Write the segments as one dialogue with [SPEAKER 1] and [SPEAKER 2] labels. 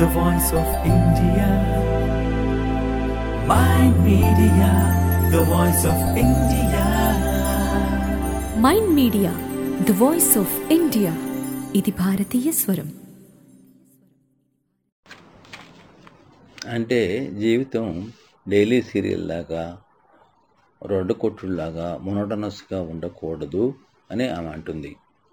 [SPEAKER 1] the voice of India. My media, the voice of India.
[SPEAKER 2] Mind media the voice of India ఇది భారతీయ స్వరం
[SPEAKER 3] అంటే జీవితం daily serial లాగా రొడ్డు కొట్టులాగా మొనోటనస్గా ఉండకూడదు అని ఆమె అంటుంది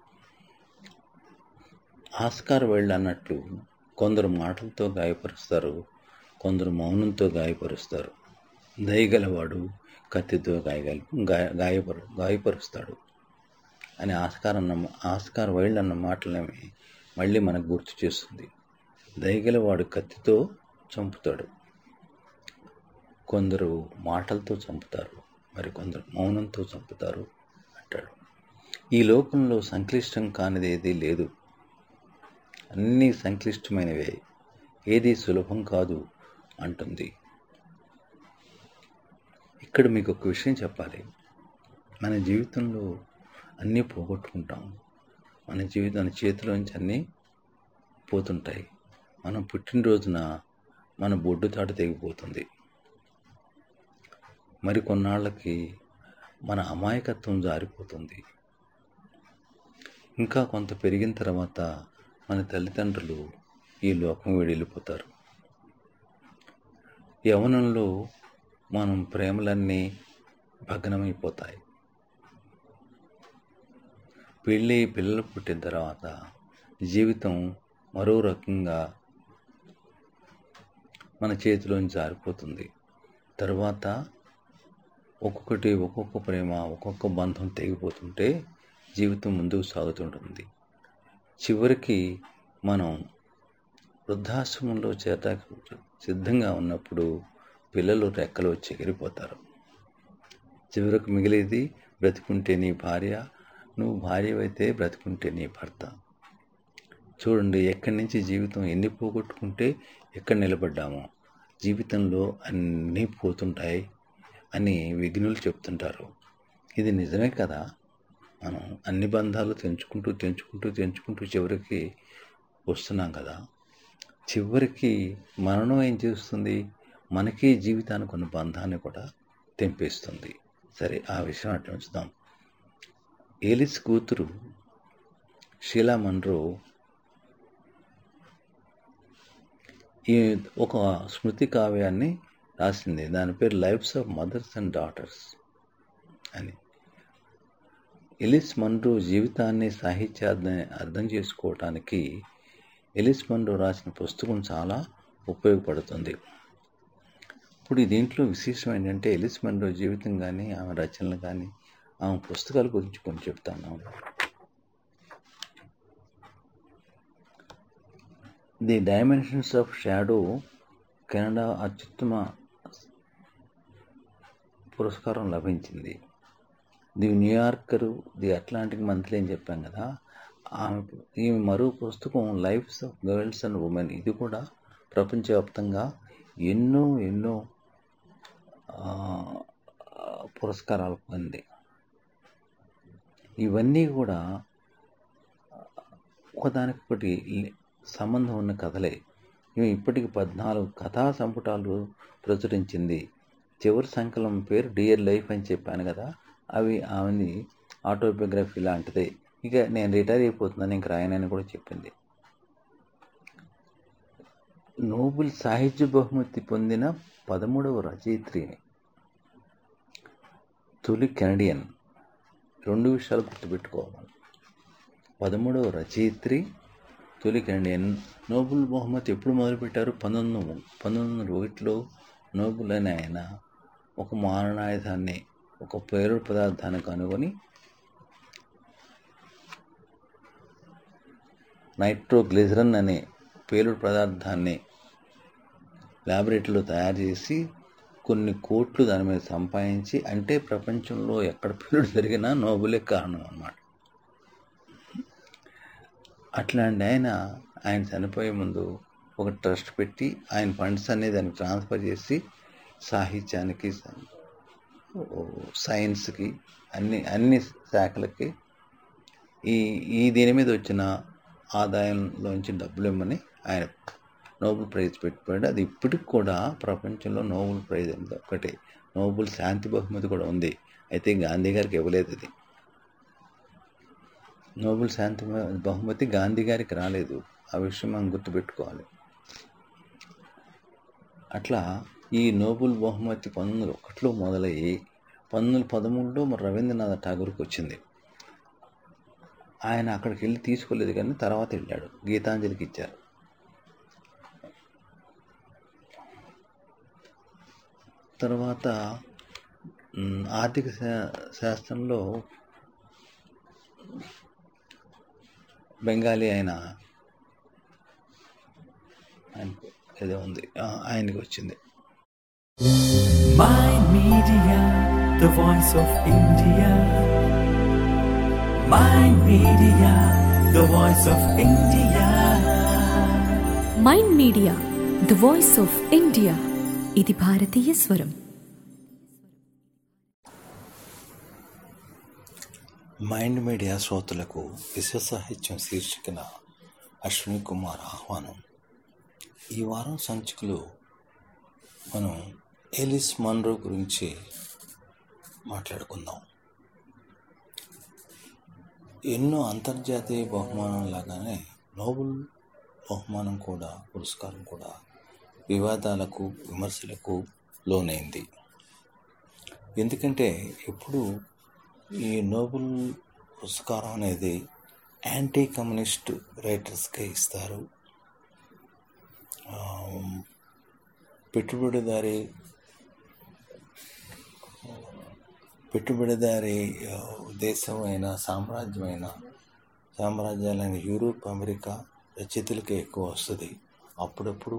[SPEAKER 3] ఆస్కార్ వైల్డ్ అన్నట్లు కొందరు మాటలతో గాయపరుస్తారు కొందరు మౌనంతో గాయపరుస్తారు దయగలవాడు కత్తితో గాయగల గాయ గాయపరు గాయపరుస్తాడు అని ఆస్కార్ అన్న ఆస్కార్ వైల్డ్ అన్న మాటలేమి మళ్ళీ మనకు గుర్తు చేస్తుంది దయగలవాడు కత్తితో చంపుతాడు కొందరు మాటలతో చంపుతారు మరి కొందరు మౌనంతో చంపుతారు అంటాడు ఈ లోకంలో సంక్లిష్టం కానిది ఏదీ లేదు అన్నీ సంక్లిష్టమైనవే ఏది సులభం కాదు అంటుంది ఇక్కడ మీకు ఒక విషయం చెప్పాలి మన జీవితంలో అన్నీ పోగొట్టుకుంటాం మన జీవితం చేతిలోంచి అన్నీ పోతుంటాయి మనం పుట్టినరోజున మన బొడ్డు తాడు తెగిపోతుంది మరి కొన్నాళ్ళకి మన అమాయకత్వం జారిపోతుంది ఇంకా కొంత పెరిగిన తర్వాత మన తల్లిదండ్రులు ఈ లోకం వెళ్ళిపోతారు యవనంలో మనం ప్రేమలన్నీ భగ్నమైపోతాయి పెళ్ళి పిల్లలు పుట్టిన తర్వాత జీవితం మరో రకంగా మన చేతిలోంచి జారిపోతుంది తర్వాత ఒక్కొక్కటి ఒక్కొక్క ప్రేమ ఒక్కొక్క బంధం తెగిపోతుంటే జీవితం ముందుకు సాగుతుంటుంది చివరికి మనం వృద్ధాశ్రమంలో చేరడానికి సిద్ధంగా ఉన్నప్పుడు పిల్లలు రెక్కలు వచ్చి ఎగిరిపోతారు చివరకు మిగిలేది బ్రతికుంటే నీ భార్య నువ్వు భార్యవైతే బ్రతికుంటే నీ భర్త చూడండి ఎక్కడి నుంచి జీవితం ఎన్ని పోగొట్టుకుంటే ఎక్కడ నిలబడ్డామో జీవితంలో అన్నీ పోతుంటాయి అని విఘ్నులు చెప్తుంటారు ఇది నిజమే కదా మనం అన్ని బంధాలు తెంచుకుంటూ తెంచుకుంటూ తెంచుకుంటూ చివరికి వస్తున్నాం కదా చివరికి మరణం ఏం చేస్తుంది మనకి జీవితానికి ఉన్న బంధాన్ని కూడా తెంపేస్తుంది సరే ఆ విషయం అట్లా ఉంచుదాం ఏలిస్ కూతురు షీలా మన్రో ఈ ఒక స్మృతి కావ్యాన్ని రాసింది దాని పేరు lives of mothers and daughters అని ఎలిస్ మన్రో జీవితాన్ని సాహిత్యాన్ని అర్థం చేసుకోవటానికి ఎలిస్ మన్రో రాసిన పుస్తకం చాలా ఉపయోగపడుతుంది ఇప్పుడు దీంట్లో విశేషం ఏంటంటే ఎలిస్ మన్రో జీవితం కానీ ఆమె రచనలు కానీ ఆమె పుస్తకాల గురించి కొన్ని చెప్తాను the dimensions of shadow Canada అత్యుత్తమ పురస్కారం లభించింది the New Yorker the Atlantic monthly అని చెప్పాం కదా ఆమె ఈ మరో పుస్తకం lives of girls and women ఇది కూడా ప్రపంచవ్యాప్తంగా ఎన్నో ఎన్నో పురస్కారాలు పొంది ఇవన్నీ కూడా ఒకదానికొకటి సంబంధం ఉన్న కథలే ఇవి ఇప్పటికి పద్నాలుగు కథా సంపుటాలు ప్రచురించింది చివరి సంకలనం పేరు డియర్ లైఫ్ అని చెప్పాను కదా అవి ఆమెని ఆటోబయోగ్రఫీ లాంటిదే ఇక నేను రిటైర్ అయిపోతున్నాను ఇంక రాయనని కూడా చెప్పింది నోబెల్ సాహిత్య బహుమతి పొందిన పదమూడవ రచయిత్రి తొలి కెనడియన్ రెండు విషయాలు గుర్తుపెట్టుకోవాలి పదమూడవ రచయిత్రి తొలి కెనడియన్ నోబెల్ బహుమతి ఎప్పుడు మొదలుపెట్టారు పంతొమ్మిది వందల పంతొమ్మిది వందల ఒకటిలో నోబెల్ అని ఆయన ఒక మారణాయుధాన్ని ఒక పేరు పదార్థాన్ని కనుగొని నైట్రోగ్లిజరన్ అనే పేలుడు పదార్థాన్ని ల్యాబొరేటరీలో తయారు చేసి కొన్ని కోట్లు దాని మీద సంపాదించి అంటే ప్రపంచంలో ఎక్కడ పేలుడు జరిగినా నోబులే కారణం అన్నమాట అట్లాంటి ఆయన ఆయన చనిపోయే ముందు ఒక ట్రస్ట్ పెట్టి ఆయన ఫండ్స్ అనేది దానికి ట్రాన్స్ఫర్ చేసి సాహిత్యానికి సైన్స్కి అన్ని అన్ని శాఖలకి ఈ ఈ దీని మీద వచ్చిన ఆదాయంలోంచి డబ్బులు ఇమ్మని ఆయన నోబెల్ ప్రైజ్ పెట్టిపోయాడు అది ఇప్పటికి కూడా ప్రపంచంలో నోబెల్ ప్రైజ్ అనేది ఒకటే నోబెల్ శాంతి బహుమతి కూడా ఉంది అయితే గాంధీ గారికి ఇవ్వలేదు అది నోబెల్ శాంతి బహుమతి గాంధీ గారికి రాలేదు ఆ విషయం మనం గుర్తుపెట్టుకోవాలి అట్లా ఈ నోబెల్ బహుమతి పంతొమ్మిది ఒకటిలో మొదలయ్యి పంతొమ్మిది పదమూడులో మరి రవీంద్రనాథ్ ఠాగూర్కి వచ్చింది ఆయన అక్కడికి వెళ్ళి తీసుకోలేదు కానీ తర్వాత వెళ్ళాడు గీతాంజలికి ఇచ్చారు తర్వాత మ్, ఆర్థిక శా- శాస్త్రంలో బెంగాలీ ఆయన ఆయనకు ఏదో ఉంది ఆ, ఆయనకి వచ్చింది
[SPEAKER 1] My Media, the voice of India. My Media, the voice of India.
[SPEAKER 2] Mind media the voice of India ఇది భారతీయ స్వరం
[SPEAKER 3] మైండ్ మీడియా శ్రోతలకు విశ్వ సాహిత్యం శీర్షికన అశ్విని కుమార్ ఆహ్వానం ఈ వారం సంచికలో మనం ఎలిస్ మన్రో గురించి మాట్లాడుకుందాం ఎన్నో అంతర్జాతీయ బహుమానం లాగానే నోబెల్ బహుమానం కూడా పురస్కారం కూడా వివాదాలకు విమర్శలకు లోనైంది ఎందుకంటే ఎప్పుడు ఈ నోబెల్ పురస్కారం అనేది యాంటీ కమ్యూనిస్ట్ రైటర్స్కే ఇస్తారు ఆ, పెట్టుబడిదారి పెట్టుబడిదారి ఆ, దేశమైన సామ్రాజ్యమైన సామ్రాజ్యాలైన యూరోప్ అమెరికా రచయితలకే ఎక్కువ వస్తుంది అప్పుడప్పుడు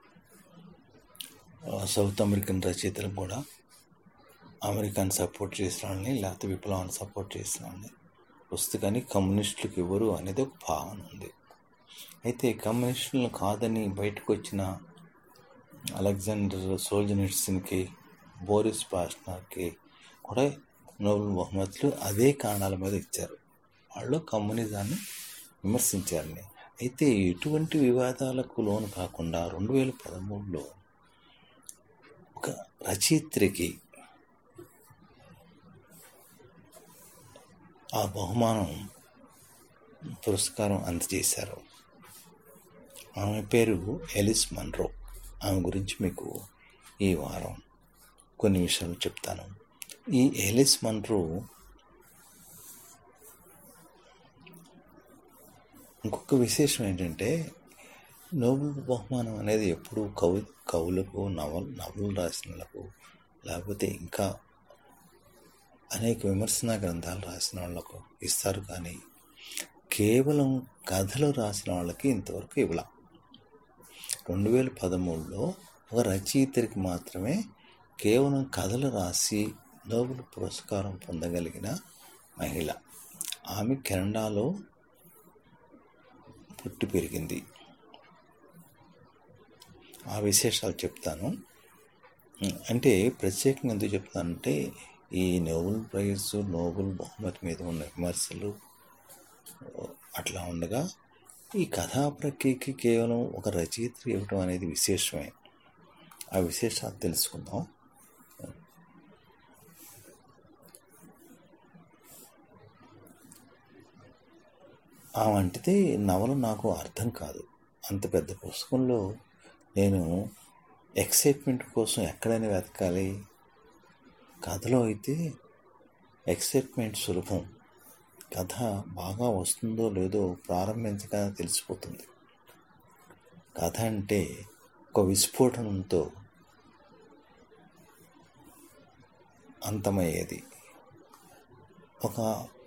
[SPEAKER 3] ఆ, సౌత్ అమెరికన్ రచయితలు కూడా అమెరికాని సపోర్ట్ చేసిన వాళ్ళని లేకపోతే విప్లవాన్ని సపోర్ట్ చేసిన వాళ్ళని వస్తే కానీ కమ్యూనిస్టులకు ఇవ్వరు అనేది ఒక భావన ఉంది అయితే కమ్యూనిస్టులను కాదని బయటకు వచ్చిన అలెగ్జాండర్ సోల్జనిట్సిన్కి బోరిస్ పాస్నర్కి కూడా నోబెల్ బహుమతులు అదే కారణాల మీద ఇచ్చారు వాళ్ళు కమ్యూనిజాన్ని విమర్శించారని అయితే ఎటువంటి వివాదాలకు లోను కాకుండా రెండు వేల పదమూడులో ఒక రచయిత్రికి ఆ బహుమానం పురస్కారం అందజేశారు ఆమె పేరు ఎలిస్ మన్రో ఆమె గురించి మీకు ఈ వారం కొన్ని విషయాలు చెప్తాను ఈ ఎలిస్ మన్రో ఇంకొక విశేషం ఏంటంటే నోబెల్ బహుమానం అనేది ఎప్పుడు కవి కవులకు నవల్ నవలు రాసిన వాళ్ళకు లేకపోతే ఇంకా అనేక విమర్శనా గ్రంథాలు రాసిన వాళ్ళకు ఇస్తారు కానీ కేవలం కథలు రాసిన వాళ్ళకి ఇంతవరకు ఇవ్వలా రెండు వేల పదమూడులో ఒక రచయితరికి మాత్రమే కేవలం కథలు రాసి నోబెల్ పురస్కారం పొందగలిగిన మహిళ ఆమె కెనడాలో పుట్టి పెరిగింది ఆ విశేషాలు చెప్తాను అంటే ప్రత్యేకంగా ఎందుకు చెప్తానంటే ఈ నోబెల్ ప్రైజ్ నోబెల్ బహుమతి మీద ఉన్న విమర్శలు అట్లా ఉండగా ఈ కథా ప్రక్రియకి కేవలం ఒక రచయిత ఇవ్వటం అనేది విశేషమే ఆ విశేషాలు తెలుసుకుందాం ఆ వంటితే నవల నాకు అర్థం కాదు అంత పెద్ద పుస్తకంలో నేను ఎక్సైట్మెంట్ కోసం ఎక్కడైనా వెతకాలి కథలో అయితే ఎక్సైట్మెంట్ సులభం కథ బాగా వస్తుందో లేదో ప్రారంభించగా తెలిసిపోతుంది కథ అంటే ఒక విస్ఫోటనంతో అంతమయ్యేది ఒక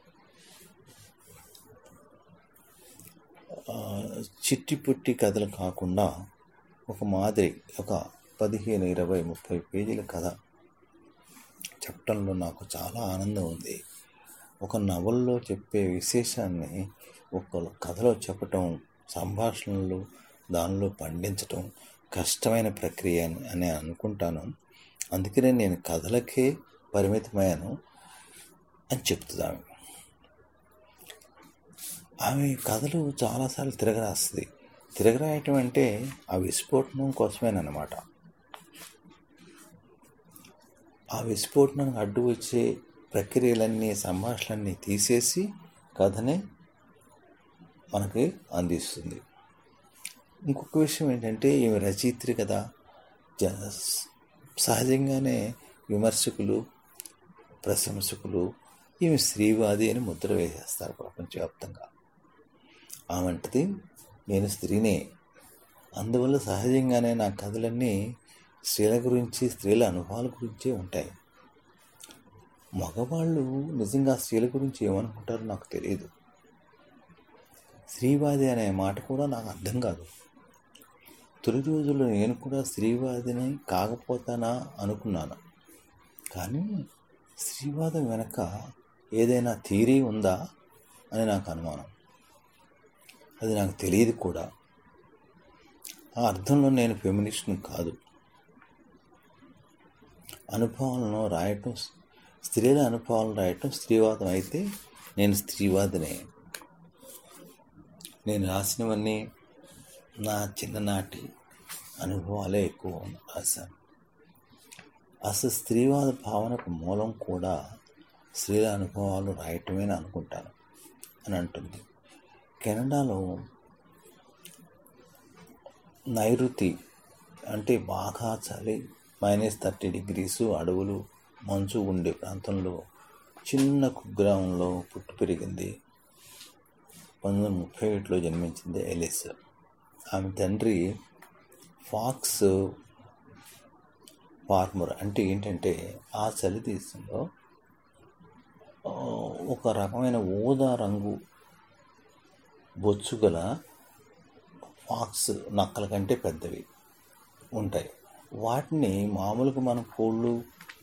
[SPEAKER 3] ఆ, చిట్టి పుట్టి కథలు కాకుండా ఒక మాదిరి ఒక పదిహేను ఇరవై ముప్పై పేజీల కథ చెప్పటంలో నాకు చాలా ఆనందం ఉంది ఒక నవల్లో చెప్పే విశేషాన్ని ఒక కథలో చెప్పటం సంభాషణలు దానిలో పండించటం కష్టమైన ప్రక్రియ అని అని అనుకుంటాను అందుకనే నేను కథలకే పరిమితమయ్యాను అని చెప్తున్నాను ఆమె కథలు చాలాసార్లు తిరగరాస్తుంది తిరగరాయటం అంటే ఆ విస్ఫోటనం కోసమేనమాట ఆ విస్ఫోటనం అడ్డు వచ్చే ప్రక్రియలన్నీ సంభాషణలన్నీ తీసేసి కథని మనకి అందిస్తుంది ఇంకొక విషయం ఏంటంటే ఈమె రచయిత్రి కదా జ సహజంగానే విమర్శకులు ప్రశంసకులు ఈమె స్త్రీవాది అని ముద్ర వేసేస్తారు ప్రపంచవ్యాప్తంగా ఆమంటది నేను స్త్రీనే అందువల్ల సహజంగానే నా కథలన్నీ స్త్రీల గురించి స్త్రీల అనుభవాల గురించే ఉంటాయి మగవాళ్ళు నిజంగా స్త్రీల గురించి ఏమనుకుంటారో నాకు తెలియదు స్త్రీవాది అనే మాట కూడా నాకు అర్థం కాదు తొలి రోజుల్లో నేను కూడా స్త్రీవాదిని కాకపోతానా అనుకున్నాను కానీ స్త్రీవాదం వెనక ఏదైనా థీరీ ఉందా అని నాకు అనుమానం అది నాకు తెలియదు కూడా ఆ అర్థంలో నేను ఫెమినిస్ట్ని కాదు అనుభవాలను రాయటం స్త్రీల అనుభవాలను రాయటం స్త్రీవాదం అయితే నేను స్త్రీవాదినే నేను రాసినవన్నీ నా చిన్ననాటి అనుభవాలే ఎక్కువ రాశాను అసలు స్త్రీవాద భావనకు మూలం కూడా స్త్రీల అనుభవాలు రాయటమేని అనుకుంటాను అని అంటుంది కెనడాలో నైరుతి అంటే బాగా చలి మైనస్ థర్టీ డిగ్రీస్ అడవులు మంచు ఉండే ప్రాంతంలో చిన్న కుగ్రామంలో పుట్టి పెరిగింది పంతొమ్మిది వందల ముప్పై ఒకటిలో జన్మించింది ఎలిస్ ఆమె తండ్రి ఫాక్స్ ఫార్మర్ అంటే ఏంటంటే ఆ చలి దేశంలో ఆ, ఒక రకమైన ఊదా రంగు బొచ్చు గల ఫాక్స్ నక్కల కంటే పెద్దవి ఉంటాయి వాటిని మామూలుగా మనం కోళ్ళు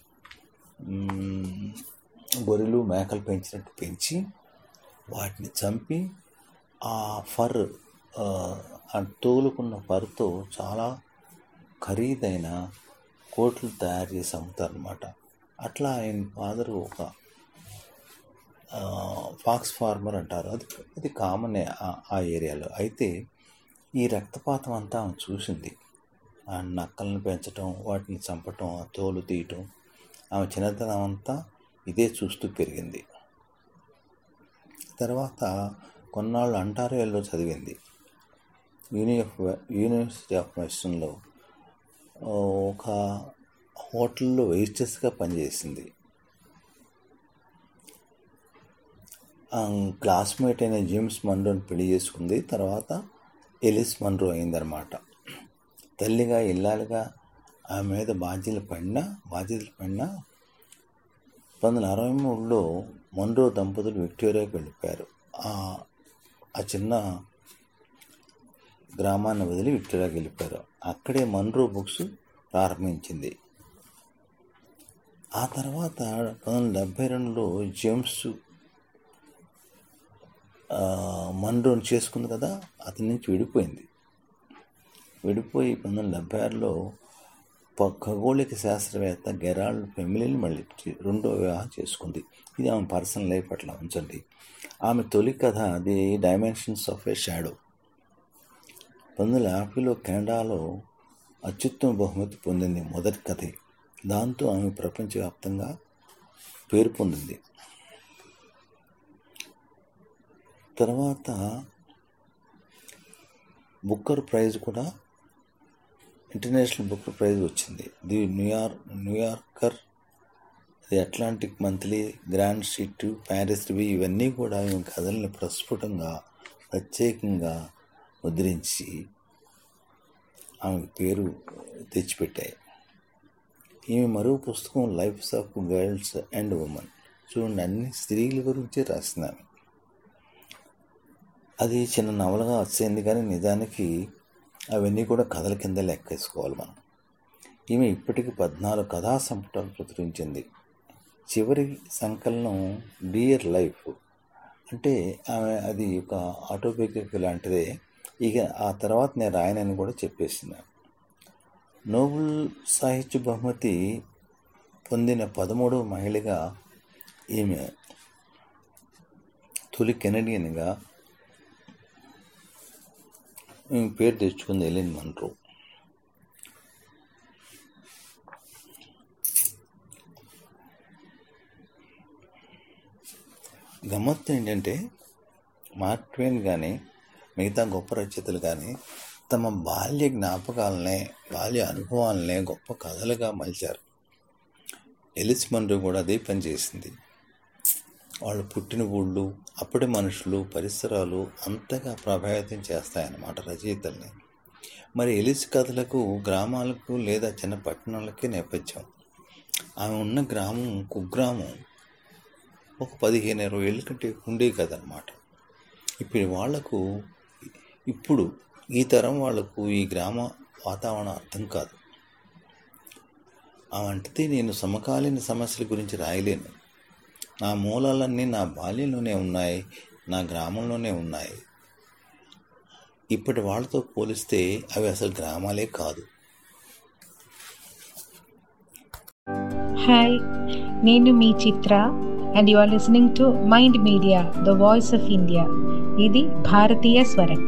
[SPEAKER 3] మ్, గొర్రెలు మేకలు పెంచినట్టు పెంచి వాటిని చంపి ఆ ఫర్ ఆ, ఆ తోలుకున్న ఫర్తో చాలా ఖరీదైన కోట్లు తయారు చేసి అమ్ముతారనమాట అట్లా ఆయన ఫాదర్ ఒక ఆ, ఫాక్స్ ఫార్మర్ అంటారు అది అది కామనే ఆ- ఆ ఏరియాలో అయితే ఈ రక్తపాతం అంతా ఆమె చూసింది ఆ నక్కలను పెంచటం వాటిని చంపటం ఆ తోలు తీయటం ఆమె చిన్నతనం అంతా ఇదే చూస్తూ పెరిగింది తర్వాత కొన్నాళ్ళు అంటారియోలో చదివింది యూని ఆఫ్ యూనివర్సిటీ ఆఫ్ వెస్టర్న్లో ఒక హోటల్లో వెయిస్టెస్గా పనిచేసింది క్లాస్మేట్ అయిన జేమ్స్ మన్రోని పెళ్లి చేసుకుంది తర్వాత ఎలిస్ మన్రో అయిందనమాట తల్లిగా ఇల్లాలుగా ఆమె మీద బాధ్యతలు పడినా బాధ్యతలు పడినా పంతొమ్మిది వందల అరవై మూడులో మన్రో దంపతులు విక్టోరియాకి వెళ్ళిపోయారు ఆ ఆ చిన్న గ్రామాన్ని వదిలి విక్టోరియాకి వెళ్ళిపోయారు అక్కడే మన్రో బుక్స్ ప్రారంభించింది ఆ తర్వాత పంతొమ్మిది వందల డెబ్బై రెండులో జేమ్స్ ఆ, మన్రోని చేసుకుంది కదా అతని నుంచి విడిపోయింది విడిపోయి పంతొమ్మిది వందల డెబ్బై ఆరులో ప- ఖగోళిక శాస్త్రవేత్త గెరాల్డ్ ఫెమిలీని మళ్ళీ చే- రెండో వివాహం చేసుకుంది ఇది ఆమె పర్సనల్ లైఫ్ అట్లా ఉంచండి ఆమె తొలి కథ the dimensions of a shadow పంతొమ్మిది వందల యాభైలో కెనడాలో అత్యుత్తమ బహుమతి పొందింది మొదటి కథ దాంతో ఆమె ప్రపంచవ్యాప్తంగా పేరు పొందింది తర్వాత బుక్కర్ ప్రైజ్ కూడా ఇంటర్నేషనల్ బుక్కర్ ప్రైజ్ వచ్చింది the New York New Yorker the Atlantic monthly grand sheet Paris review ఇవన్నీ కూడా ఈమె కథల్ని ప్రస్ఫుటంగా ప్రత్యేకంగా ముద్రించి ఆమె పేరు తెచ్చిపెట్టాయి ఈమె మరో పుస్తకం lives of girls and women చూడండి అన్ని స్త్రీల గురించి రాసింది అది చిన్న నవలగా వచ్చింది కానీ నిజానికి అవన్నీ కూడా కథల కింద లెక్కేసుకోవాలి మనం ఈమె ఇప్పటికి పద్నాలుగు కథా సంపుటాలు ప్రచురించింది చివరి సంకలనం డియర్ లైఫ్ అంటే ఆమె అది ఒక ఆటోబయోగ్రఫీ లాంటిదే ఇక ఆ తర్వాత నేను రాయనని కూడా చెప్పేసింది నోబెల్ సాహిత్య బహుమతి పొందిన పదమూడవ మహిళగా ఈమె తొలి కెనడియన్గా ఈ పేరు తెచ్చుకుంది ఎలిన్ మన్రో గమ్మత్తు ఏంటంటే మార్క్ ట్వేన్ కానీ మిగతా గొప్ప రచయితలు కానీ తమ బాల్య జ్ఞాపకాలనే బాల్య అనుభవాలనే గొప్ప కథలుగా మలిచారు ఎలిస్ మన్రో కూడా అదే పని చేసింది వాళ్ళు పుట్టిన ఊళ్ళు అప్పటి మనుషులు పరిసరాలు అంతగా ప్రభావితం చేస్తాయన్నమాట రచయితల్ని మరి ఎలిస్ కథలకు గ్రామాలకు లేదా చిన్న పట్టణాలకే నేపథ్యం ఆమె ఉన్న గ్రామం కుగ్రామం ఒక పదిహేను ఇరవై ఏళ్ళ కంటే ఉండే కదనమాట ఇప్పుడు వాళ్లకు ఇప్పుడు ఈ తరం వాళ్లకు ఈ గ్రామ వాతావరణం అర్థం కాదు అవంటితే నేను సమకాలీన సమస్యల గురించి రాయలేను నా మూలాలన్నీ నా బాల్యంలోనే ఉన్నాయి నా గ్రామంలోనే ఉన్నాయి ఇప్పటి వాళ్ళతో పోలిస్తే అవి అసలు గ్రామాలే కాదు
[SPEAKER 4] హాయ్ నేను మీ Chitra and you are listening to mind media the voice of India ఇది భారతీయ స్వరం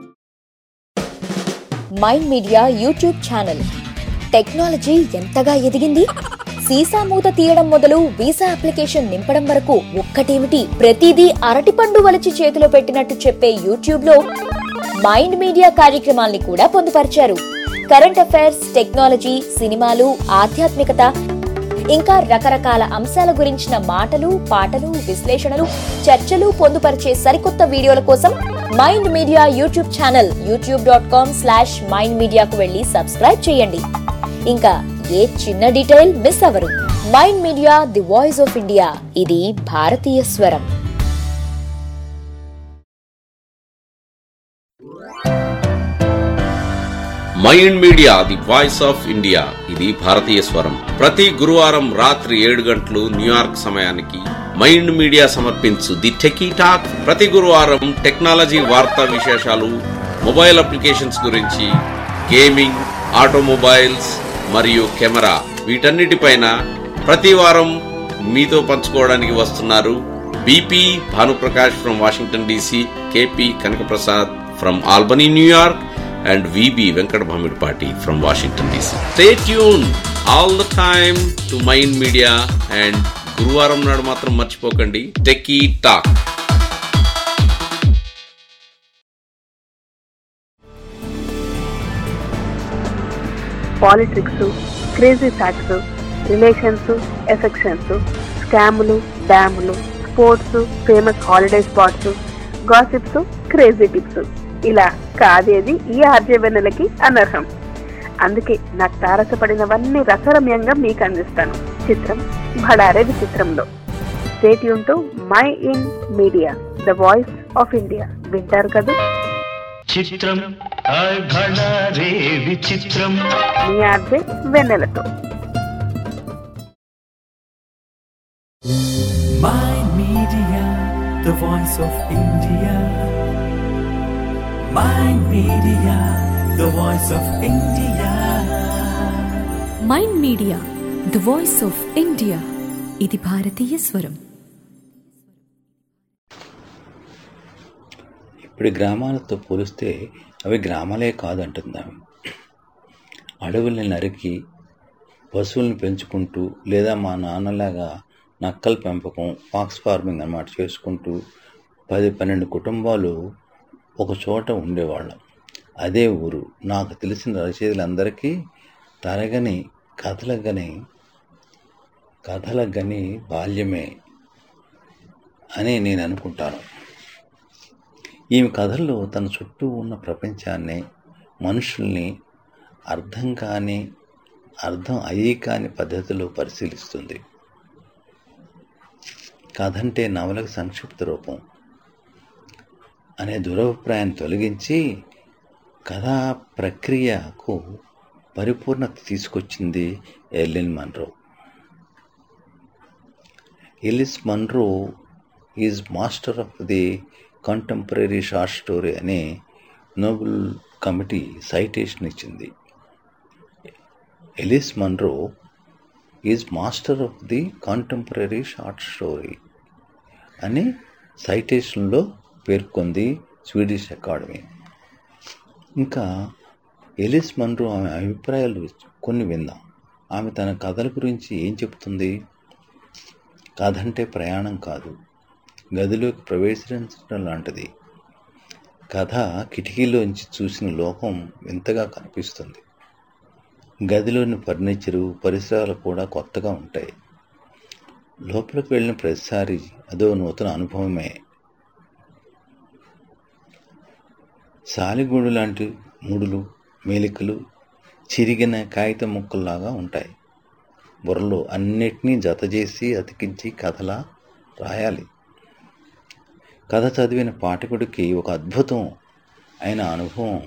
[SPEAKER 5] mind media YouTube channel technology ఎంతగా ఎదిగింది సీసా మూత తీయడం మొదలు వీసా అప్లికేషన్ నింపడం వరకు ఒక్కటేమిటి ప్రతిదీ అరటిపండు వలిచి చేతిలో పెట్టినట్టు చెప్పే యూట్యూబ్ లో మైండ్ మీడియా కార్యక్రమాల్ని కూడా పొందుపరిచారు కరెంట్ అఫైర్స్ టెక్నాలజీ సినిమాలు ఆధ్యాత్మికత ఇంకా రకరకాల అంశాల గురించిన మాటలు పాటలు విశ్లేషణలు చర్చలు పొందుపరిచే సరికొత్త వీడియోల కోసం mind media YouTube channel YouTube dot com slash mind మీడియాకు వెళ్ళి సబ్స్క్రైబ్ చేయండి ఇంకా ఏ చిన్న డీటెయిల్ మిస్ అవ్వరు mind media the voice of India ఇది భారతీయ స్వరం
[SPEAKER 6] mind media the voice of India ఇది భారతీయ స్వరం ప్రతి గురువారం రాత్రి ఏడు గంటలు న్యూయార్క్ సమయానికి మైండ్ మీడియా సమర్పించు ది టెకీ టాక్ ప్రతి గురువారం టెక్నాలజీ వార్తా విశేషాలు మొబైల్ అప్లికేషన్స్ గురించి గేమింగ్ ఆటోమొబైల్స్ మరియు కెమెరా వీటన్నిటిపైన ప్రతి వారం మీతో పంచుకోవడానికి వస్తున్నారు BP Bhanuprakash from Washington DC KP Kanakaprasad from Albany New York and VB Venkat Bhamidpati from Washington DC. Stay tuned all the time to Mind Media and గురువారం నాడు మాత్రం మర్చిపోకండి techie talk
[SPEAKER 7] politics crazy facts relations affections స్కాములు డ్యాములు sports famous holiday spots gossips crazy tips ఇలా కాదేది ఈ ఆర్జవెన్నెలకి అనర్హం అందుకే నాకు తారసపడినవన్నీ రసరమ్యంగా మీకు అందిస్తాను చిత్రం భడారే విచిత్రంలో stay tuned to mind the voice of ఇండియా వింటారు కదా
[SPEAKER 1] చిత్రం హాయ్ భళా రే విచిత్రం
[SPEAKER 7] మీ ఆర్జే వెన్నెలతో
[SPEAKER 1] Mind Media, the voice of India. Mind Media, the voice of India.
[SPEAKER 2] Mind media the voice of India ఇది భారతీయ స్వరం
[SPEAKER 3] ఇప్పుడు గ్రామాలతో పోలిస్తే అవి గ్రామాలే కాదంటున్నాము అడవుల్ని నరికి పశువుల్ని పెంచుకుంటూ లేదా మా నాన్నలాగా నక్కల పెంపకం ఫాక్స్ ఫార్మింగ్ అన్నమాట చేసుకుంటూ పది పన్నెండు కుటుంబాలు ఒక చోట ఉండేవాళ్ళం అదే ఊరు నాకు తెలిసిన రచయితలందరికీ తరగని కథలకు గని కథలకు గని బాల్యమే అని నేను అనుకుంటాను ఈమె కథల్లో తన చుట్టూ ఉన్న ప్రపంచాన్ని మనుషుల్ని అర్థం కాని అర్థం అయ్యి కాని పద్ధతిలో పరిశీలిస్తుంది కథ అంటే నవలకు సంక్షిప్త రూపం అనే దురభిప్రాయాన్ని తొలగించి కథా ప్రక్రియకు పరిపూర్ణత తీసుకొచ్చింది Ellen Munro Alice Munro is master of the contemporary short story అని నోబెల్ కమిటీ సైటేషన్ ఇచ్చింది Alice Munro is master of the contemporary short story అని సైటేషన్లో పేర్కొంది స్వీడిష్ అకాడమీ ఇంకా ఎలిస్ మన్రో ఆమె అభిప్రాయాలు కొన్ని విందాం ఆమె తన కథల గురించి ఏం చెప్తుంది కథ అంటే ప్రయాణం కాదు గదిలోకి ప్రవేశించడం లాంటిది కథ కిటికీలోంచి చూసిన లోకం వింతగా కనిపిస్తుంది గదిలోని ఫర్నిచరు పరిసరాలు కూడా కొత్తగా ఉంటాయి లోపలికి వెళ్ళిన ప్రతిసారి అదో నూతన అనుభవమే సాలిగూడు లాంటి ముడులు మేలికలు చిరిగిన కాగితం ముక్కల్లాగా ఉంటాయి బుర్రలో అన్నిటినీ జతచేసి అతికించి కథలా రాయాలి కథ చదివిన పాఠకుడికి ఒక అద్భుతం అయిన అనుభవం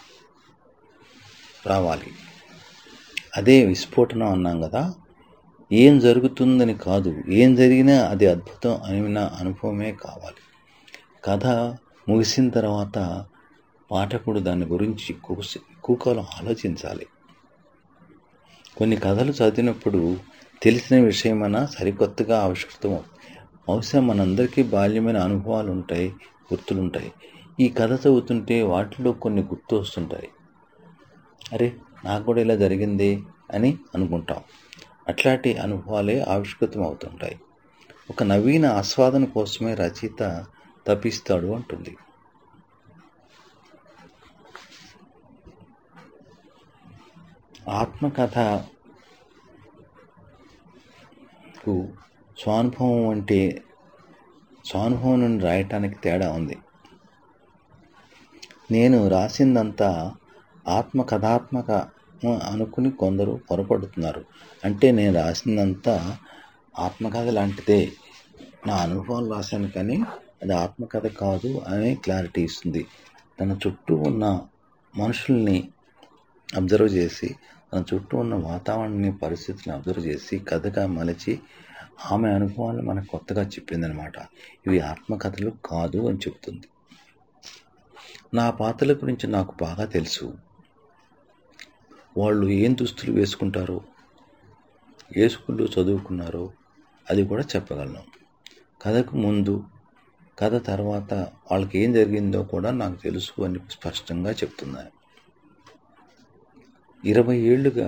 [SPEAKER 3] రావాలి అదే విస్ఫోటనం అన్నాం కదా ఏం జరుగుతుందని కాదు ఏం జరిగినా అది అద్భుతం అయిన అనుభవమే కావాలి కథ ముగిసిన తర్వాత పాఠకుడు దాని గురించి ఎక్కువకాలం ఆలోచించాలి కొన్ని కథలు చదివినప్పుడు తెలిసిన విషయమైనా సరికొత్తగా ఆవిష్కృతం బహుశా మనందరికీ బాల్యమైన అనుభవాలు ఉంటాయి గుర్తులుంటాయి ఈ కథ చదువుతుంటే వాటిలో కొన్ని గుర్తు వస్తుంటాయి అరే నాకు కూడా ఇలా జరిగింది అని అనుకుంటాం అట్లాంటి అనుభవాలే ఆవిష్కృతం అవుతుంటాయి ఒక నవీన ఆస్వాదన కోసమే రచయిత తప్పిస్తాడు అంటుంది ఆత్మకథకు స్వానుభవం అంటే స్వానుభవం నుండి రాయటానికి తేడా ఉంది నేను రాసిందంతా ఆత్మకథాత్మక అనుకుని కొందరు పొరపడుతున్నారు అంటే నేను రాసిందంతా ఆత్మకథ లాంటిదే నా అనుభవాలు రాశాను కానీ అది ఆత్మకథ కాదు అనే క్లారిటీ ఇస్తుంది తన చుట్టూ ఉన్న మనుషుల్ని అబ్జర్వ్ చేసి తన చుట్టూ ఉన్న వాతావరణాన్ని పరిస్థితులను అబ్జర్వ్ చేసి కథగా మలిచి ఆమె అనుభవాలను మనకు కొత్తగా చెప్పిందనమాట ఇవి ఆత్మకథలు కాదు అని చెప్తుంది నా పాత్రల గురించి నాకు బాగా తెలుసు వాళ్ళు ఏం దుస్తులు వేసుకుంటారో ఏ స్కూల్లో చదువుకున్నారో అది కూడా చెప్పగలను కథకు ముందు కథ తర్వాత వాళ్ళకి ఏం జరిగిందో కూడా నాకు తెలుసు అని స్పష్టంగా చెప్తున్నాను ఇరవై ఏళ్ళుగా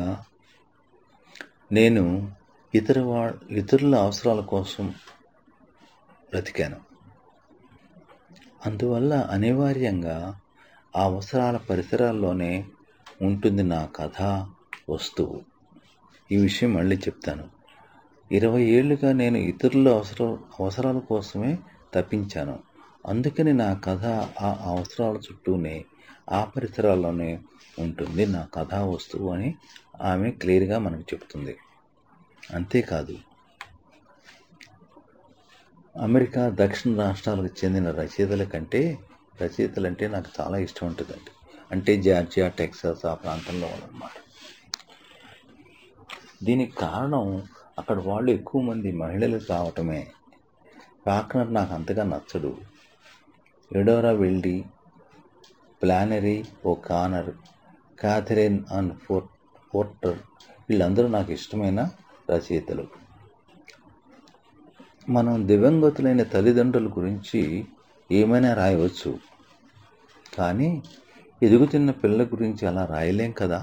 [SPEAKER 3] నేను ఇతర వా ఇతరుల అవసరాల కోసం బ్రతికాను అందువల్ల అనివార్యంగా ఆ అవసరాల పరిసరాల్లోనే ఉంటుంది నా కథ వస్తువు ఈ విషయం మళ్ళీ చెప్తాను ఇరవై ఏళ్ళుగా నేను ఇతరుల అవసర అవసరాల కోసమే తప్పించాను అందుకని నా కథ ఆ అవసరాల చుట్టూనే ఆ పరిసరాల్లోనే ఉంటుంది నా కథా వస్తువు అని ఆమె క్లియర్గా మనకు చెప్తుంది అంతేకాదు అమెరికా దక్షిణ రాష్ట్రాలకు చెందిన రచయితల కంటే రచయితలంటే నాకు చాలా ఇష్టం ఉంటుందండి అంటే జార్జియా టెక్సాస్ ఆ ప్రాంతంలో ఉన్నమాట దీనికి కారణం అక్కడ వాళ్ళు ఎక్కువ మంది మహిళలు కావటమే ఫాక్నర్ నాకు అంతగా నచ్చడు Eudora Welty Flannery O'Connor Katherine Anne ఫోర్ పోర్టర్ వీళ్ళందరూ నాకు ఇష్టమైన రచయితలు మనం దివంగతులైన తల్లిదండ్రుల గురించి ఏమైనా రాయవచ్చు కానీ ఎదుగుతున్న పిల్లల గురించి అలా రాయలేం కదా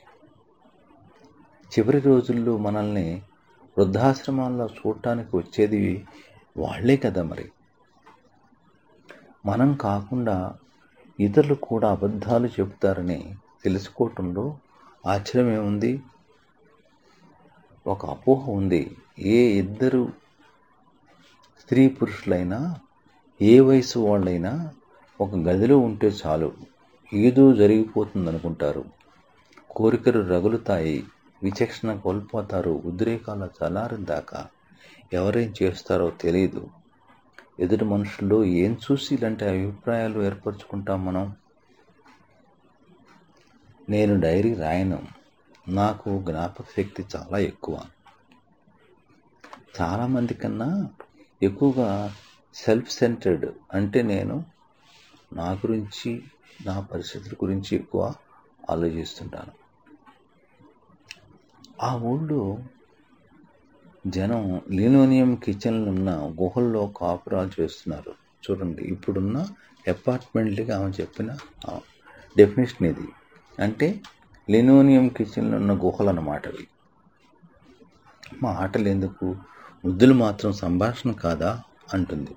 [SPEAKER 3] చివరి రోజుల్లో మనల్ని వృద్ధాశ్రమాల్లో చూడటానికి వచ్చేది వాళ్లే కదా మరి మనం కాకుండా ఇతరులు కూడా అబద్ధాలు చెబుతారని తెలుసుకోవటంలో ఆశ్చర్యం ఏముంది ఒక అపోహ ఉంది ఏ ఇద్దరు స్త్రీ పురుషులైనా ఏ వయసు వాళ్ళైనా ఒక గదిలో ఉంటే చాలు ఏదో జరిగిపోతుంది అనుకుంటారు కోరికలు రగులుతాయి విచక్షణ కోల్పోతారు ఉద్రేకాల చలారిన దాకా ఎవరేం చేస్తారో తెలియదు ఎదుటి మనుషుల్లో ఏం చూసి ఇలాంటి అభిప్రాయాలు ఏర్పరచుకుంటాం మనం నేను డైరీ రాయను నాకు జ్ఞాపక శక్తి చాలా ఎక్కువ చాలామంది కన్నా ఎక్కువగా సెల్ఫ్ సెంటర్డ్ అంటే నేను నా గురించి నా పరిస్థితుల గురించి ఎక్కువ ఆలోచిస్తుంటాను ఆ ఊళ్ళో జనం లినోనియం కిచెన్లు ఉన్న గుహల్లో కాపురాలు చేస్తున్నారు చూడండి ఇప్పుడున్న అపార్ట్మెంట్లకి ఆమె చెప్పిన డెఫినేషన్ ఇది అంటే లినోనియం కిచెన్లో ఉన్న గుహలు అన్నమాట అవి మాటలు ఎందుకు ముద్దులు మాత్రం సంభాషణ కాదా అంటుంది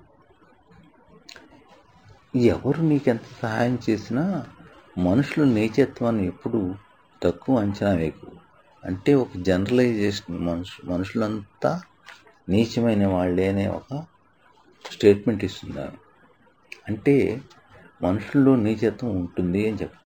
[SPEAKER 3] ఎవరు నీకెంత సహాయం చేసినా మనుషుల నీచత్వాన్ని ఎప్పుడు తక్కువ అంచనా వేయకు అంటే ఒక జనరలైజేషన్ మనుషు మనుషులంతా నీచమైన వాళ్ళే అనే ఒక స్టేట్మెంట్ ఇస్తుంది ఆమె. అంటే మనుషుల్లో నీచత్వం ఉంటుంది అని చెప్పి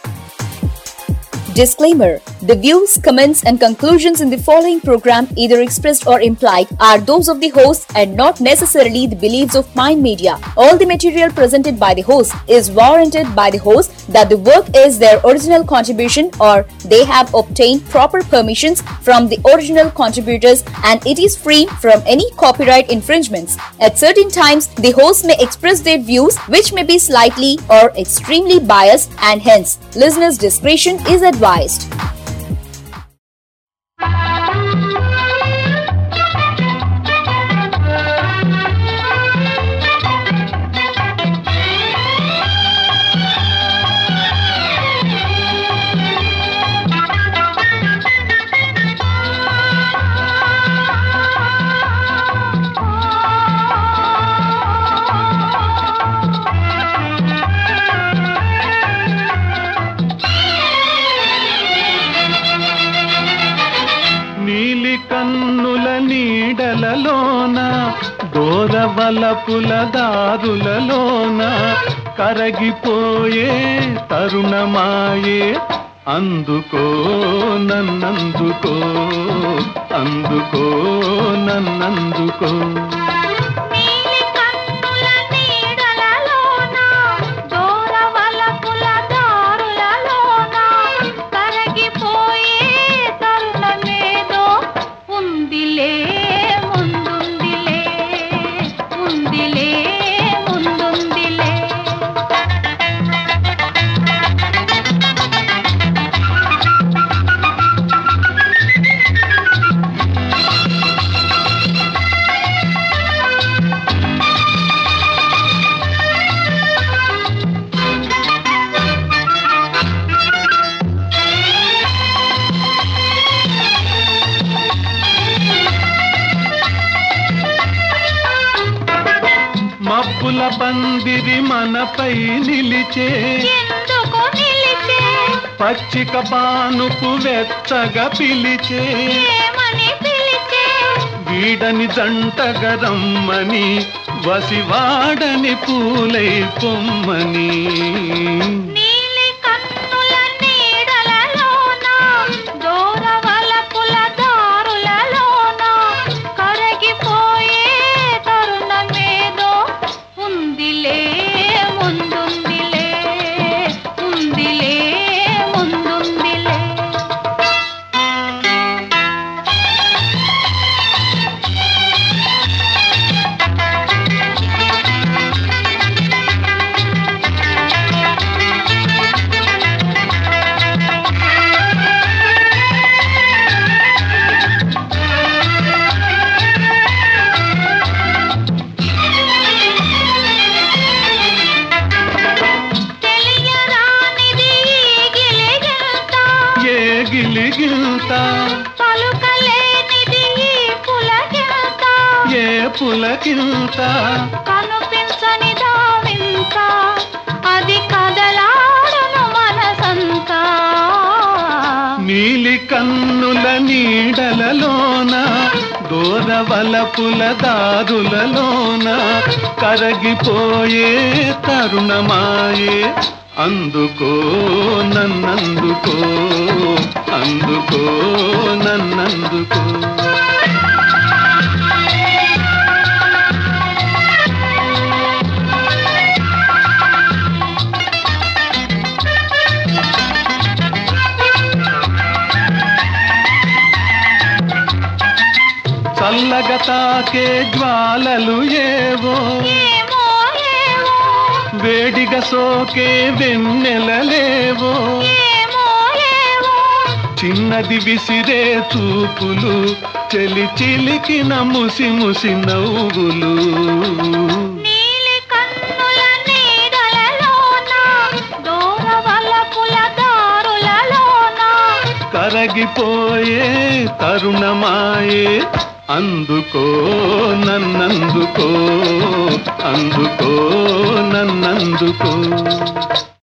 [SPEAKER 5] Disclaimer The views, comments, and conclusions in the following program, either expressed or implied, are those of the host and not necessarily the beliefs of Mind Media. All the material presented by the host is warranted by the host that the work is their original contribution or they have obtained proper permissions from the original contributors and it is free from any copyright infringements. At certain times, the host may express their views which may be slightly or extremely biased and hence listeners' discretion is advised.
[SPEAKER 8] నీలి కన్నుల నీడలలోన దూరవలపుల దారులలోన కరగిపోయే తరుణమాయే అందుకో నన్నందుకో అందుకో నన్నందుకో
[SPEAKER 9] నీలి కన్నుల నీడలలోన దూరవలపుల దారులలోన కరగిపోయే తరుణమేదో ఉందిలే ముందుందిలే ఉందిలే ముందుందిలే
[SPEAKER 8] మబ్బుల పందిరి మనపై నిలిచే
[SPEAKER 9] ఎందుకు నిలిచే
[SPEAKER 8] పచ్చిక పానుపు వెచ్చగా పిలిచే
[SPEAKER 9] ఏమని పిలిచే
[SPEAKER 8] వీడని జంటగా రమ్మని వసివాడని పూలై పొమ్మని
[SPEAKER 9] నీలి కన్నుల నీడలలోన దూరవలపుల దారులలోన కరగిపోయే తరుణమేదో ఉందిలే ముందుందిలే ఉందిలే ముందుందిలే తెలియరానిది ఈ గిలిగింత
[SPEAKER 8] ఏ గిలిగిల్త
[SPEAKER 9] పలుకలేనిది ఈ పులకింత
[SPEAKER 8] ఏ పులకిల్త
[SPEAKER 9] కనిపించని దావింత అది కదలాడును మనసంతా
[SPEAKER 8] నీలి కన్నుల నీడలలోన దూరవలపుల దారులలోన కరగిపోయే తరుణమాయే అందుకో నన్నందుకో అందుకో నన్నందుకో చల్లగా తాకే జ్వాలలు ఏవో
[SPEAKER 9] ఏమో ఏమో
[SPEAKER 8] వేడిగా సోకే వెన్నెలలేవో
[SPEAKER 9] ఏమో ఏమో
[SPEAKER 8] చిన్నది విసిరే చూపులు చెలి చిలికిన ముసి ముసి నవ్వులు
[SPEAKER 9] నీలి కన్నుల నీడలలోన దూరవలపుల
[SPEAKER 8] కరగిపోయే తరుణమాయే అందుకో నన్నందుకో అందుకో నన్నందుకో